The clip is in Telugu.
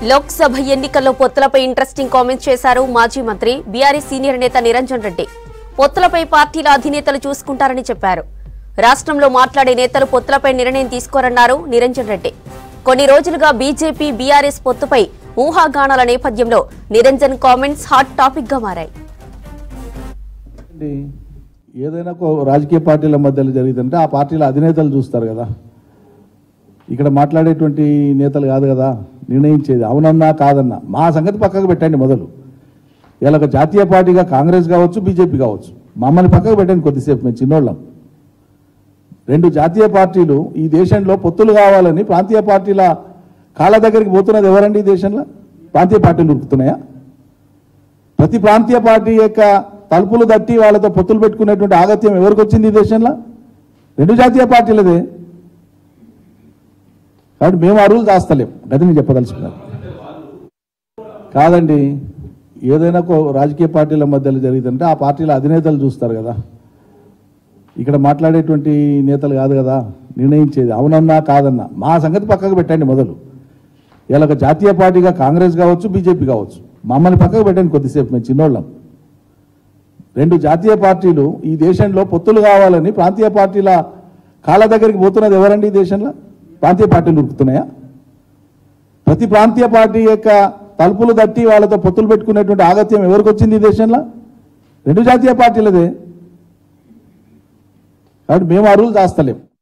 లోక్సభ ఎన్నికల్లో పొత్తులపై ఇంట్రెస్టింగ్ కామెంట్స్ చేశారు మాజీ మంత్రి బీఆర్ఎస్ సీనియర్ నేత నిరంజన్ రెడ్డి పొత్తులపై పార్టీల అధినేతలు చూసుకుంటారని చెప్పారు రాష్ట్రంలో మాట్లాడే నేతలు పొత్తులపై నిర్ణయం తీసుకోరన్నారు నిరంజన్ రెడ్డి కొన్ని రోజులుగా బీజేపీ బీఆర్ఎస్ పొత్తుపై ఊహాగానాల నేపథ్యంలో నిరంజన్ కామెంట్స్ హాట్ టాపిక్ గా మారాయి అండి, ఏదైనా ఒక రాజకీయ పార్టీల మధ్యలో జరిగిందంటే ఆ పార్టీల అధినేతలు చూస్తారు కదా ఇక్కడ మాట్లాడేటువంటి నేతలు కాదు కదా నిర్ణయించేది అవునన్నా కాదన్నా మా సంగతి పక్కకు పెట్టండి మొదలు ఇలా ఒక జాతీయ పార్టీగా కాంగ్రెస్ కావచ్చు బీజేపీ కావచ్చు మమ్మల్ని పక్కకు పెట్టండి కొద్దిసేపు మేము చిన్నోళ్ళం రెండు జాతీయ పార్టీలు ఈ దేశంలో పొత్తులు కావాలని ప్రాంతీయ పార్టీల కాళ్ళ దగ్గరికి పోతున్నది ఎవరండి ఈ దేశంలో ప్రాంతీయ పార్టీలు ఉరుకుతున్నాయా ప్రతి ప్రాంతీయ పార్టీ యొక్క తలుపులు తట్టి వాళ్ళతో పొత్తులు పెట్టుకునేటువంటి ఆగత్యం ఎవరికి వచ్చింది ఈ దేశంలో రెండు జాతీయ పార్టీలదే కాబట్టి మేము అరువులు దాస్తలేం గది నేను చెప్పదలుచుకున్నాను కాదండి ఏదైనా ఒక రాజకీయ పార్టీల మధ్యలో జరిగిందంటే ఆ పార్టీల అధినేతలు చూస్తారు కదా ఇక్కడ మాట్లాడేటువంటి నేతలు కాదు కదా నిర్ణయించేది అవునన్నా కాదన్నా మా సంగతి పక్కకు పెట్టండి మొదలు ఇలా ఒక జాతీయ పార్టీగా కాంగ్రెస్ కావచ్చు బీజేపీ కావచ్చు మమ్మల్ని పక్కకు పెట్టండి కొద్దిసేపు మేము చిన్నోళ్ళం రెండు జాతీయ పార్టీలు ఈ దేశంలో పొత్తులు కావాలని ప్రాంతీయ పార్టీల కాళ్ళ దగ్గరికి పోతున్నది ఎవరండి ఈ దేశంలో ప్రాంతీయ పార్టీలు ఉరుకుతున్నాయా ప్రతి ప్రాంతీయ పార్టీ యొక్క తలుపులు తట్టి వాళ్ళతో పొత్తులు పెట్టుకునేటువంటి ఆగత్యం ఎవరికి వచ్చింది ఈ దేశంలో రెండు జాతీయ పార్టీలదే కాబట్టి మేము అరువులు దాస్తలేం